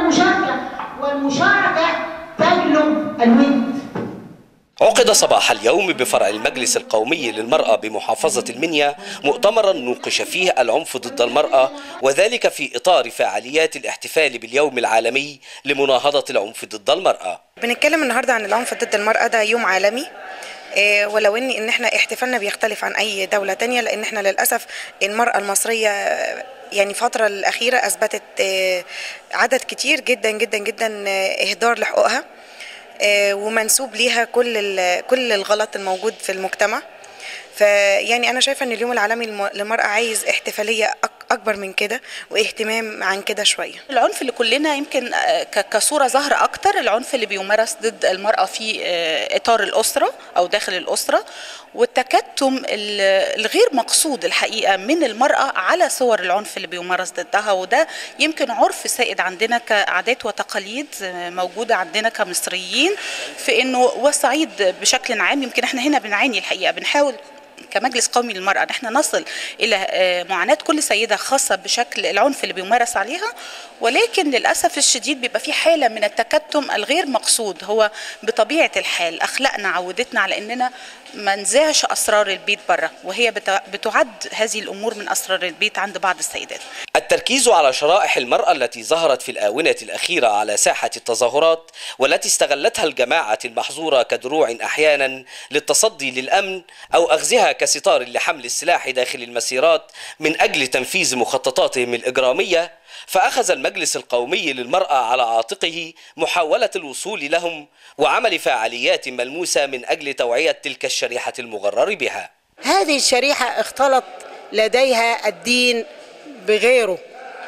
المشاركة والمشاركة تجلب الود عقد صباح اليوم بفرع المجلس القومي للمرأة بمحافظة المنيا مؤتمرا نوقش فيه العنف ضد المرأة وذلك في إطار فعاليات الاحتفال باليوم العالمي لمناهضة العنف ضد المرأة بنتكلم النهارده عن العنف ضد المرأة ده يوم عالمي آه، ولو ان ان احنا احتفالنا بيختلف عن اي دولة تانية لان احنا للاسف المرأة المصرية آه، يعني الفترة الأخيرة أثبتت آه، عدد كتير جدا جدا جدا آه، إهدار لحقوقها آه، ومنسوب ليها كل ال- كل الغلط الموجود في المجتمع فيعني أنا شايفة إن اليوم العالمي للم- للمرأة عايز احتفالية أك- أكبر من كده واهتمام عن كده شوية العنف اللي كلنا يمكن آه، ك- كصورة ظاهرة أكتر العنف اللي بيمارس ضد المرأة في آه، إطار الأسرة أو داخل الأسرة والتكتم ال- الغير مقصود الحقيقة من المرأة على صور العنف اللي بيمارس ضدها وده يمكن عرف سائد عندنا كعادات وتقاليد آه، موجودة عندنا كمصريين في إنه والصعيد بشكل عام يمكن إحنا هنا بنعاني الحقيقة بنحاول كمجلس قومي للمرأة ان احنا نصل الى آه، معاناة كل سيدة خاصة بشكل العنف اللي بيمارس عليها ولكن للأسف الشديد بيبقى في حالة من التكتم الغير مقصود هو بطبيعة الحال أخلاقنا عودتنا على اننا ما نذاعش أسرار البيت بره وهي بت- بتعد هذه الأمور من أسرار البيت عند بعض السيدات التركيز على شرائح المرأة التي ظهرت في الآونة الأخيرة على ساحة التظاهرات والتي استغلتها الجماعة المحظورة كدروع أحيانا للتصدي للأمن أو أخذها كستار لحمل السلاح داخل المسيرات من أجل تنفيذ مخططاتهم الإجرامية فأخذ المجلس القومي للمرأة على عاتقه محاولة الوصول لهم وعمل فعاليات ملموسة من أجل توعية تلك الشريحة المغرر بها هذه الشريحة اختلط لديها الدين بغيره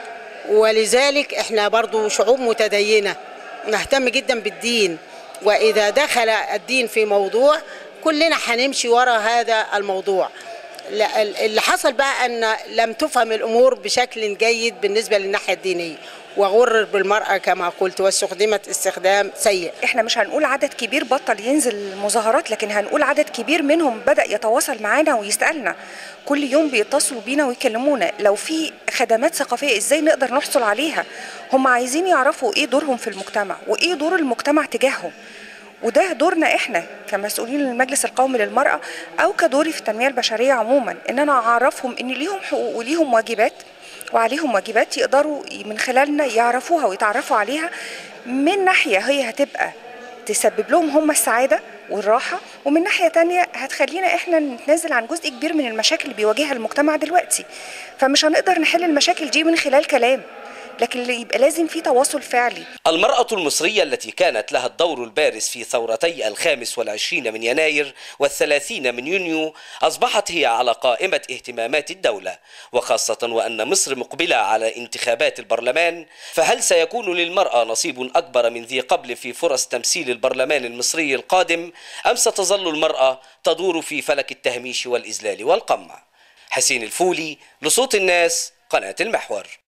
ولذلك احنا برضو شعوب متدينة نهتم جدا بالدين وإذا دخل الدين في موضوع كلنا هنمشي ورا هذا الموضوع لا- اللي حصل بقى أن لم تفهم الأمور بشكل جيد بالنسبة للناحية الدينية وغرر بالمرأة كما قلت واستخدمت استخدام سيء احنا مش هنقول عدد كبير بطل ينزل المظاهرات لكن هنقول عدد كبير منهم بدأ يتواصل معانا ويسألنا كل يوم بيتصلوا بينا ويكلمونا لو في خدمات ثقافية ازاي نقدر نحصل عليها هم عايزين يعرفوا ايه دورهم في المجتمع وايه دور المجتمع تجاههم وده دورنا احنا كمسؤولين المجلس القومي للمرأة او كدوري في التنمية البشرية عموما ان انا اعرفهم ان ليهم حقوق وليهم واجبات وعليهم واجبات يقدروا من خلالنا يعرفوها ويتعرفوا عليها من ناحية هي هتبقى تسبب لهم هم السعادة والراحة ومن ناحية تانية هتخلينا احنا نتنازل عن جزء كبير من المشاكل اللي بيواجهها المجتمع دلوقتي فمش هنقدر نحل المشاكل دي من خلال كلام لكن اللي يبقى لازم في تواصل فعلي المرأة المصرية التي كانت لها الدور البارز في ثورتي الخامس والعشرين من يناير والثلاثين من يونيو أصبحت هي على قائمة اهتمامات الدولة وخاصة وأن مصر مقبلة على انتخابات البرلمان فهل سيكون للمرأة نصيب أكبر من ذي قبل في فرص تمثيل البرلمان المصري القادم أم ستظل المرأة تدور في فلك التهميش والإذلال والقمع حسين الفولي لصوت الناس قناة المحور